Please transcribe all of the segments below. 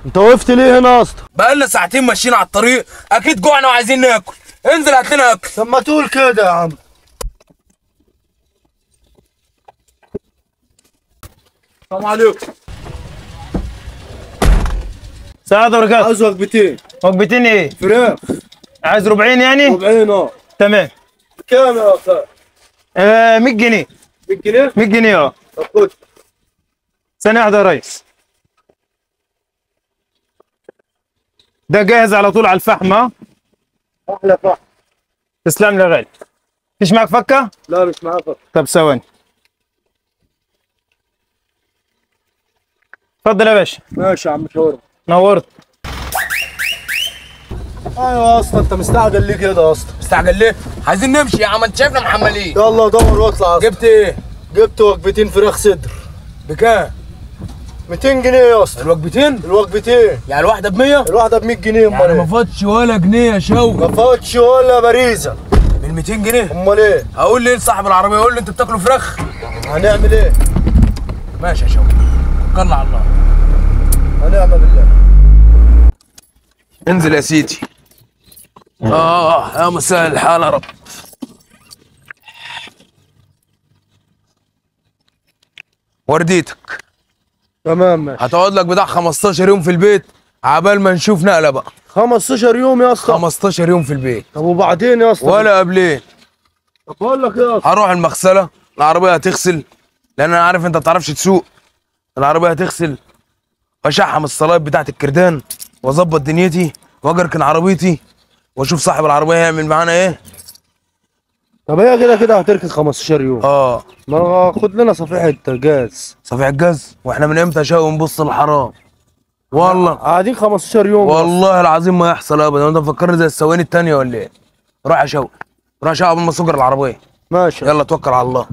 انت وقفت ليه هنا يا اسطى بقالنا ساعتين ماشيين على الطريق اكيد جوعنا وعايزين ناكل انزل هات لنا اكل طب ما تقول كده يا عم السلام عليكم سعد ورقات عايز وجبتين وجبتين ايه؟ فراخ عايز ربعين يعني؟ ربعين اه تمام كام يا اخي آه 100 جنيه 100 جنيه 100 جنيه اه طب خد ثانية واحدة يا ريس ده جاهز على طول على الفحم ها؟ احلى فحم تسلم لي يا غالي فيش معاك فكة؟ لا مش معاك فحم. طب ثواني اتفضل يا باشا ماشي يا عم شاورما نورت ايوه يا اسطى انت مستعجل ليه كده يا اسطى مستعجل ليه عايزين نمشي يا عم انت شايفنا محملين يلا دور واطلع يا اسطى. جبت ايه جبت وجبتين فراخ صدر بكام 200 جنيه يا اسطى الوجبتين الوجبتين يعني الواحده ب 100 الواحده ب 100 جنيه امال يعني ما ايه فاتش ولا جنيه يا شوقي ما فاتش ولا باريزه من 200 جنيه امال ايه اقول لي لصاحب العربيه يقول لي انتوا بتاكلوا فراخ هنعمل ايه ماشي يا شوقي توكلنا على الله هنعمل بالله انزل يا سيدي اه يا مساء الحال يا رب ورديتك تمام ماشي هتقعد لك بتاع 15 يوم في البيت عبال ما نشوف نقله بقى 15 يوم يا اسطى 15 يوم في البيت طب وبعدين يا اسطى ولا قبلين طب بقول لك ايه يا اسطى هروح المغسله العربيه هتغسل لان انا عارف انت ما بتعرفش تسوق العربيه هتغسل واشحم الصلايب بتاعت الكردان واظبط دنيتي واجي اركن عربيتي واشوف صاحب العربيه هيعمل معانا ايه طب هي كده كده هتركن 15 يوم اه ما خد لنا صفيحه جاز صفيح الجاز واحنا من امتى شاوي نبص للحرام والله قاعدين 15 يوم والله العظيم ما يحصل ابدا انت مفكرني زي السواقين التانية ولا ايه روح يا شوقي روح يا شوقي قبل ما اسجر العربيه ماشي يلا توكل على الله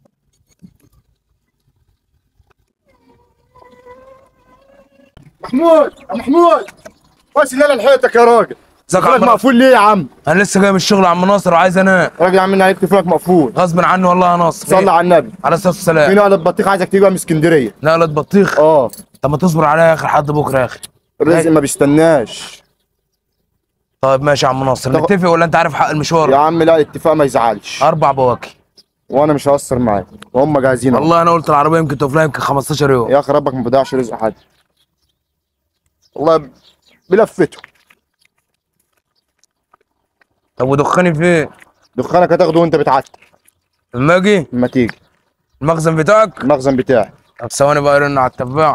محمود يا محمود بس لا لحيتك يا راجل ازيك يا تليفونك عم مقفول ليه يا عم انا لسه جاي من الشغل يا عم ناصر وعايز انام راجل يا عم عليك تليفونك مقفول غصب عني والله يا ناصر صلي على النبي على الصلاه في والسلام نقله بطيخ عايزك تيجي بقى من اسكندريه نقلة بطيخ اه طب ما تصبر عليا يا اخي لحد بكره يا اخي الرزق ما بيستناش طيب ماشي يا عم ناصر طب- نتفق ولا انت عارف حق يا المشوار عم لا الاتفاق ما يزعلش اربع بواكي وانا مش هقصر معاك وهم جاهزين أهو. والله انا قلت العربيه يمكن توفلها يمكن 15 يوم يا اخي ربك ما بيضيعش رزق حد والله ب- بلفته طب ودخاني فين دخانك هتاخده وانت بتعتر لما اجي لما تيجي المخزن بتاعك المخزن بتاعي طب ثواني بقى يرن على التباع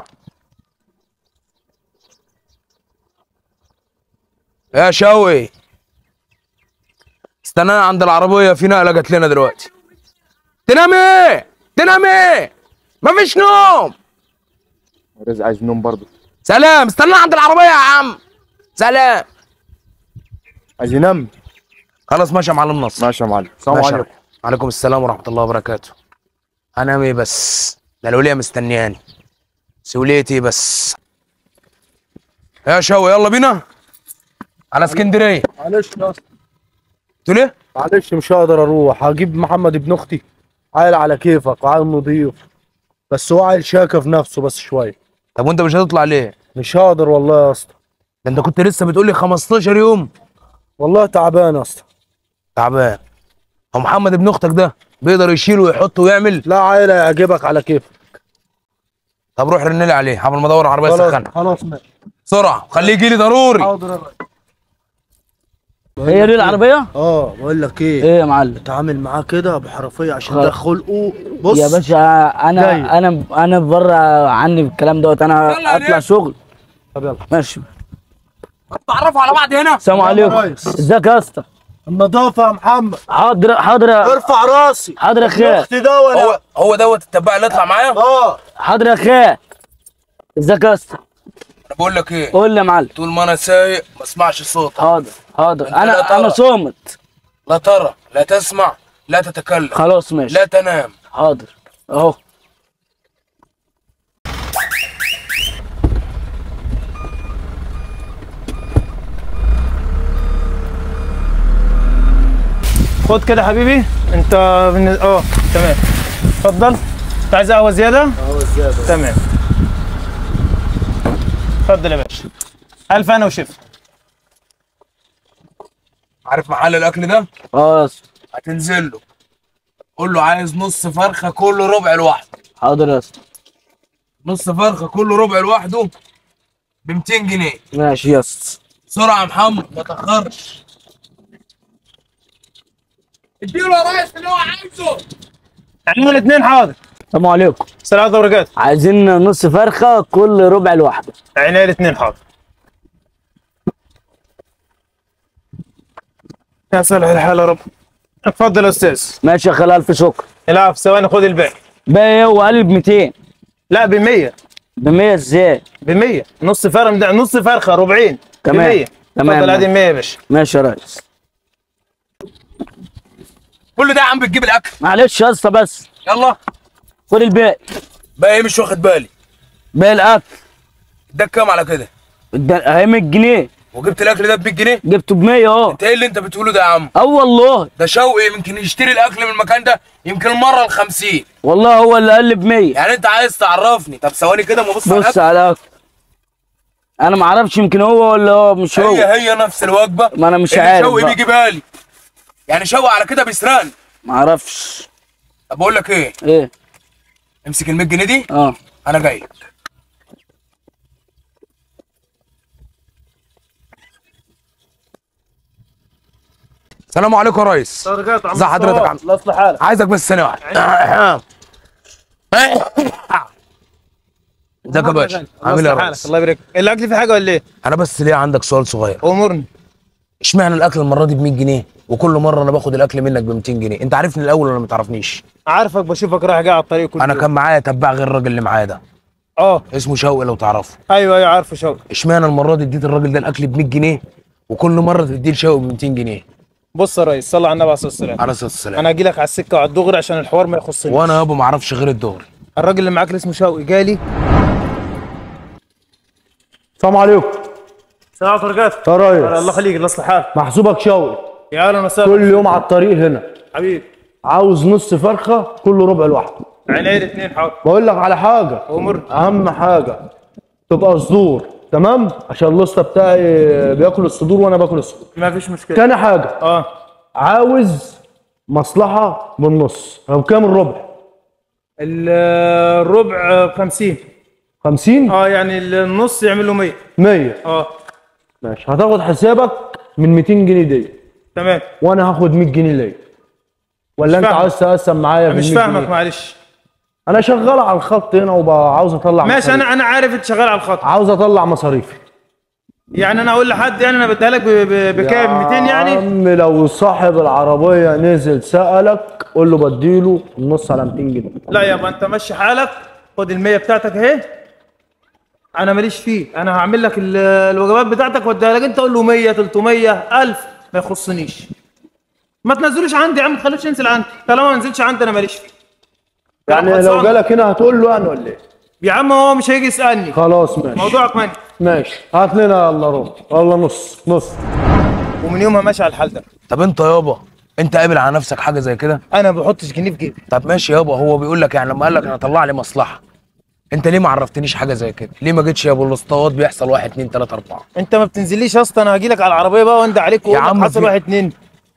يا شوقي استنانا عند العربية في نقلة جات لنا دلوقتي تنام ايه؟ تنام ايه؟ مفيش نوم رزق عايز نوم برضه سلام استنانا عند العربية يا عم سلام عايز ينام خلاص ماشي يا معلم نصر ماشي يا معلم السلام ماشي يا عليكم معلم. عليكم السلام ورحمة الله وبركاته انام ايه بس ده الولية مستنياني سوليتي بس يا شوقي يلا بينا على اسكندرية معلش يا اسطى تقول ايه؟ معلش مش هقدر اروح هجيب محمد ابن اختي عيل على كيفك وعيل نضيف بس هو عيل شاكه في نفسه بس شويه طب وانت مش هتطلع ليه؟ مش هقدر والله يا اسطى ده انت كنت لسه بتقول لي 15 يوم والله تعبان يا اسطى تعبان هو محمد ابن اختك ده بيقدر يشيل ويحط ويعمل لا عيل هيعجبك على كيفك طب روح رن لي عليه قبل ما ادور عربيه خلاص سخنه خلاص ماشي بسرعه خليه يجي لي ضروري حاضر يا راجل. هي دي العربية؟ اه بقول لك ايه ايه يا معلم؟ اتعامل معاه كده بحرفيه عشان خلاص. ده خلقه بص يا باشا انا جاي. انا انا بره عني الكلام دوت انا يلا يا اطلع ريت. شغل طب يلا ماشي تعرفوا على بعض هنا السلام يلا عليكم يا ريس. ازيك يا اسطى النظافه يا محمد حاضر حاضر يا- ارفع راسي حاضر يا اخي اختي ده ولا هو هو دوت التباع اللي يطلع معايا اه حاضر يا اخي ازيك يا اسطى انا بقول لك ايه قول لي يا معلم طول ما انا سايق ما اسمعش صوتك حاضر حاضر أنت لا انا ترى. انا صامت لا ترى لا تسمع لا تتكلم خلاص ماشي لا تنام حاضر اهو خد كده يا حبيبي انت بالن- اه تمام اتفضل انت عايز قهوه زياده؟ اه زياده تمام اتفضل يا باشا الف انا وشف عارف محل الاكل ده اه يا اسطى هتنزل له قول له عايز نص فرخه كله ربع لوحده حاضر يا اسطى نص فرخه كله ربع لوحده ب 200 جنيه ماشي يا اسطى بسرعه يا محمد ما تاخرش اديله يا ريس اللي هو عايزه عندنا الاثنين حاضر السلام عليكم السلام عليكم وبركاته عايزين نص فرخه كل ربع لوحده عينيا الاثنين حاضر يا صالح الحال يا رب اتفضل يا استاذ ماشي يا خال الف شكر العب ثواني خد الباقي باقي هو قلب 200 لا ب 100 ب 100 ازاي ب 100 نص فرخه نص فرخه ربعين ب تمام. 100 تمام. اتفضل ادي 100 يا باشا ماشي يا ريس كل ده يا عم بتجيب الاكل معلش يا اسطى بس يلا خد الباقي بقى ايه مش واخد بالي باقي الاكل ده كام على كده ده اهي 100 جنيه وجبت الاكل ده ب 100 جنيه جبته ب 100 اهو انت ايه اللي انت بتقوله ده يا عم اه والله ده شوقي يمكن يشتري الاكل من المكان ده يمكن المره ال 50 والله هو اللي قال ب 100 يعني انت عايز تعرفني طب ثواني كده ما ابص على بص الاكل على أكل. انا ما اعرفش يمكن هو ولا هو مش هو هي هي نفس الوجبه ما أنا مش اللي عارف شوقي بقى. بيجيبها لي يعني شوقي على كده بيسرقني ما اعرفش طب بقول لك ايه ايه امسك ال 100 جنيه دي اه انا جاي لك السلام عليكم يا ريس بركاته ازي حضرتك يا عم الله يصلح حالك عايزك بس ثانيه واحده ازيك يا باشا عامل ايه يا حالك ريس الله يبارك الاكل في حاجه ولا ايه؟ انا بس ليه عندك سؤال صغير امرني اشمعنى الاكل المره دي ب 100 جنيه وكل مره انا باخد الاكل منك ب 200 جنيه انت عارفني الاول ولا ما تعرفنيش عارفك بشوفك رايح جاي على الطريق كل انا يوم. كان معايا تبع غير الراجل اللي معايا ده اه اسمه شوقي لو تعرفه ايوه ايوه عارفه شوقي اشمعنى المره دي اديت الراجل ده الاكل ب 100 جنيه وكل مره تديه لشوقي ب 200 جنيه بص يا ريس صلى على النبي عليه الصلاه والسلام على اساس السلام انا هاجي لك على السكه وعلى الدغري عشان الحوار ما يخصنيش وانا يابا ما اعرفش غير الدغري الراجل اللي معاك اللي اسمه شوقي جالي السلام عليكم السلام عليكم وبركاته يا ريس الله يخليك الله يصلح حالك محسوبك شوقي يا اهلا وسهلا كل يوم على الطريق هنا حبيبي عاوز نص فرخه كله ربع لوحده عينيا الاثنين حاضر بقول لك على حاجه امر اهم حاجه تبقى صدور تمام عشان اللسته بتاعي بياكل الصدور وانا باكل الصدور ما فيش مشكله تاني حاجه اه عاوز مصلحه بالنص لو كام الربع ال- الربع ب 50 50 اه يعني النص يعمل له 100 100 اه ماشي هتاخد حسابك من 200 جنيه دي تمام وانا هاخد 100 جنيه ليا ولا انت فاهمك. عاوز تقسم معايا مش بال 100 فاهمك جنيه؟ معلش انا شغال على الخط هنا وعاوز اطلع ماشي مصاريف. انا انا عارف انت شغال على الخط عاوز اطلع مصاريفي يعني انا اقول لحد يعني انا بديها لك ب- ب- بكام 200 يا يعني عم لو صاحب العربيه نزل سالك قول له بديله النص على 200 جنيه لا يابا انت مشي حالك خد ال 100 بتاعتك اهي انا ماليش فيه انا هعمل لك ال- الوجبات بتاعتك واديها لك انت قول له 100 300 1000 ما يخصنيش ما تنزلوش عندي يا عم ما تخلوش ينزل عندي طالما ما نزلش عندي انا ماليش فيه يعني خلصان. لو جالك هنا هتقول له يعني ولا ايه يا عم هو مش هيجي يسالني خلاص ماشي موضوعك ماني ماشي هات لنا يلا ربع يلا نص نص ومن يومها ماشي على الحال ده طب انت يابا انت قابل على نفسك حاجه زي كده انا ما بحطش جنيه في جيبي طب ماشي يابا هو بيقول لك يعني لما قال لك انا طلع لي مصلحه انت ليه ما عرفتنيش حاجه زي كده ليه ما جيتش يا ابو الاسطوات بيحصل واحد اتنين تلاته اربعه انت ما بتنزليش يا اسطى انا هاجي لك على العربيه بقى واندى عليك واقول عم لك حصل في- واحد اتنين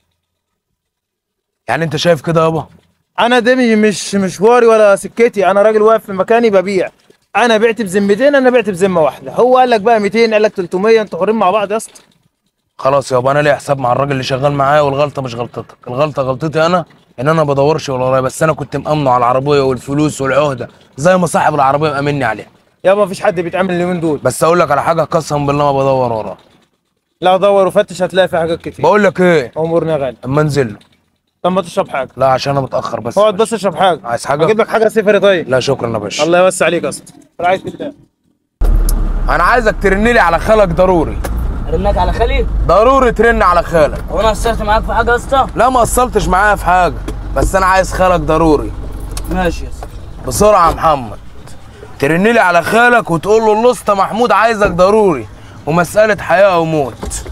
يعني انت شايف كده يابا انا ده مش مشواري ولا سكتي انا راجل واقف في مكاني ببيع انا بعت بذمتين انا بعت بذمه واحده هو قال لك بقى 200 قال لك 300 انتوا حرين مع بعض يا اسطى خلاص يابا انا ليا حساب مع الراجل اللي شغال معايا والغلطه مش غلطتك الغلطه غلطتي انا ان انا ما بدورش ولا ورايا بس انا كنت مامنه على العربيه والفلوس والعهده زي ما صاحب العربيه مأمني عليها يابا مفيش حد بيتعمل اليومين دول بس اقول لك على حاجه قسما بالله ما بدور وراه لا دور وفتش هتلاقي في حاجات كتير بقول لك ايه امورنا يا غالي اما انزل له. طب ما تشرب حاجه لا عشان انا متاخر بس اقعد بس اشرب حاجه عايز حاجه اجيب لك حاجه صفر طيب لا شكرا يا باشا الله يوسع عليك يا اسطى رعايه الله انا عايزك ترن لي على خالك ضروري رنك على خالي ضروري ترن على خالك هو انا قصرت معاك في حاجه يا اسطى لا ما قصرتش معايا في حاجه بس انا عايز خالك ضروري ماشي يا اسطى بسرعه يا محمد ترن لي على خالك وتقول له الاسطى محمود عايزك ضروري ومساله حياه او موت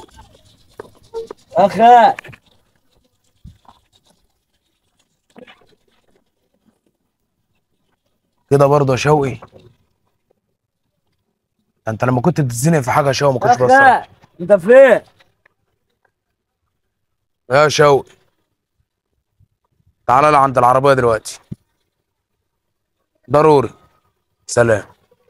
اخا كده برضه يا شوقي انت لما كنت بتتزنق في حاجه شوقي ما كنتش بص اخي انت فين يا شوقي تعالى لي عند العربيه دلوقتي ضروري سلام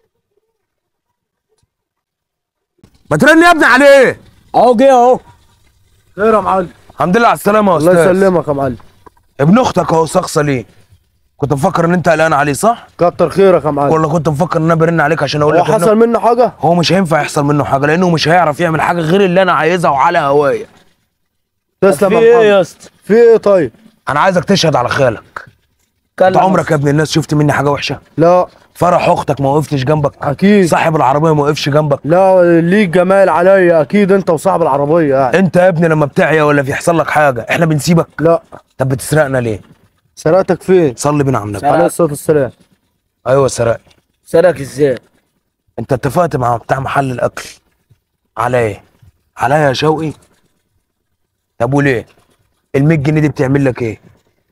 ما ترن يا ابني عليه اهو جه اهو خير يا معلم الحمد لله على السلامه يا الله استاذ يسلمك يا معلم ابن اختك اهو شخصه ليه كنت مفكر ان انت قلقان عليه صح كتر خيرك يا معلم ولا كنت مفكر ان انا برن عليك عشان اقول هو لك إنه- حصل منه حاجه هو مش هينفع يحصل منه حاجه لانه مش هيعرف يعمل حاجه غير اللي انا عايزها وعلى هوايه تسلم في يا ايه محمد يا اسطى في ايه طيب انا عايزك تشهد على خيالك انت كلم عمرك يا ابن الناس شفت مني حاجه وحشه لا فرح اختك ما وقفتش جنبك اكيد صاحب العربيه ما وقفش جنبك لا ليك جمال عليا اكيد انت وصاحب العربيه يعني انت يا ابني لما بتعيا ولا بيحصل لك حاجه احنا بنسيبك لا طب بتسرقنا ليه سرقتك فين صلي بينا على النبي سرق. عليه الصلاه والسلام ايوه سرق سرق ازاي انت اتفقت مع بتاع محل الاكل على ايه عليا يا شوقي طب وليه ال 100 جنيه دي بتعمل لك ايه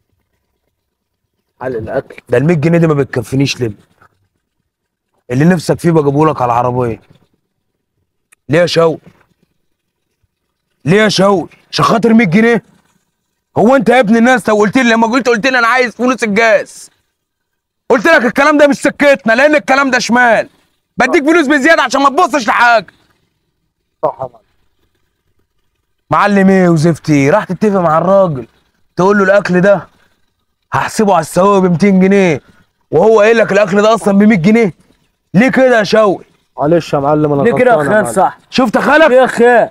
على الاكل ده ال 100 جنيه دي ما بتكفينيش لب اللي نفسك فيه بجيبه لك على العربيه ليه يا شوقي ليه يا شوقي عشان خاطر 100 جنيه هو انت يا ابن الناس لو قلت لي لما قلت قلت لي انا عايز فلوس الجاز قلت لك الكلام ده مش سكتنا لان الكلام ده شمال بديك فلوس بزياده عشان ما تبصش لحاجه صح يا معلم معلم ايه وزفتي راح تتفق مع الراجل تقول له الاكل ده هحسبه على السواق ب 200 جنيه وهو قايل لك الاكل ده اصلا ب 100 جنيه ليه كده يا شوقي معلش يا معلم انا ليه كده يا غلطان خال معلم. صح شفت خالك يا اخي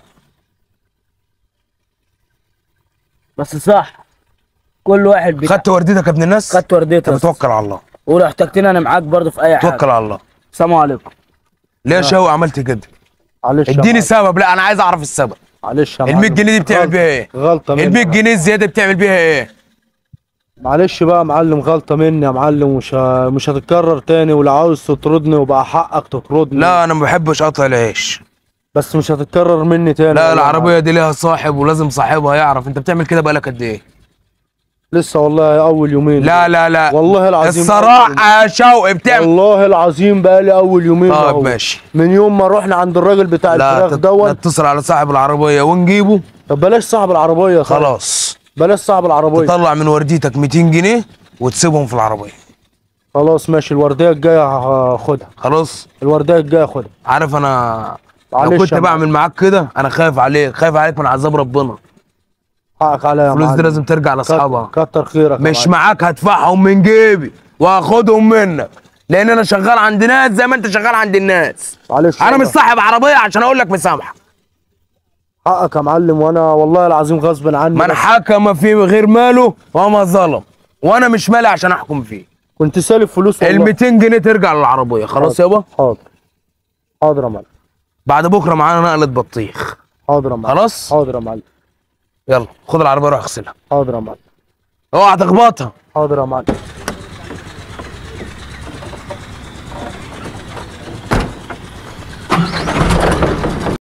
بس صح كل واحد بي... خدت وردتك يا ابن الناس خدت ورديتك طب توكل على الله ولو احتجتني انا معاك برضه في اي حاجه توكل على الله السلام عليكم ليه يا شوقي عملت كده معلش يا اديني معلم. سبب لا انا عايز اعرف السبب معلش يا ال معلم 100 جنيه دي بتعمل غلطة. بيها ايه غلطه ال مني 100 جنيه الزياده بتعمل بيها ايه معلش بقى يا معلم غلطه مني يا معلم مش ه... مش هتتكرر تاني ولو عاوز تطردني وبقى حقك تطردني لا انا ما بحبش قطع العيش بس مش هتتكرر مني تاني لا والله يا العربيه دي ليها صاحب ولازم صاحبها يعرف انت بتعمل كده بقالك قد ايه لسه والله اول يومين لا لا لا والله العظيم الصراحه يا شوقي بتعمل والله العظيم بقى لي اول يومين طيب أهو. ماشي من يوم ما رحنا عند الراجل بتاع لا الفراخ تت- دون نتصل على صاحب العربيه ونجيبه طب بلاش صاحب العربيه خلاص خلاص بلاش صاحب العربيه تطلع من ورديتك 200 جنيه وتسيبهم في العربيه خلاص ماشي الورديه الجايه هاخدها خلاص الورديه الجايه هاخدها عارف انا لو معلش كنت يا بعمل معاك كده انا خايف عليك خايف عليك من عذاب ربنا حقك عليا يا الفلوس دي معلم. لازم ترجع لاصحابها كتر- كتر خيرك يا مش معلم. معاك هدفعهم من جيبي وهاخدهم منك لان انا شغال عند ناس زي ما انت شغال عند الناس معلش انا والله. مش صاحب عربيه عشان اقول لك مسامحك حقك يا معلم وانا والله العظيم غصب عني من بس حكم في غير ماله وما ظلم وانا مش مالي عشان احكم فيه كنت سالف فلوس ال والله 200 جنيه ترجع للعربيه خلاص يابا حاضر حاضر يا معلم بعد بكره معانا نقله بطيخ حاضر يا معلم خلاص حاضر يا معلم يلا خد العربيه روح اغسلها حاضر يا معلم اوعى تخبطها حاضر يا معلم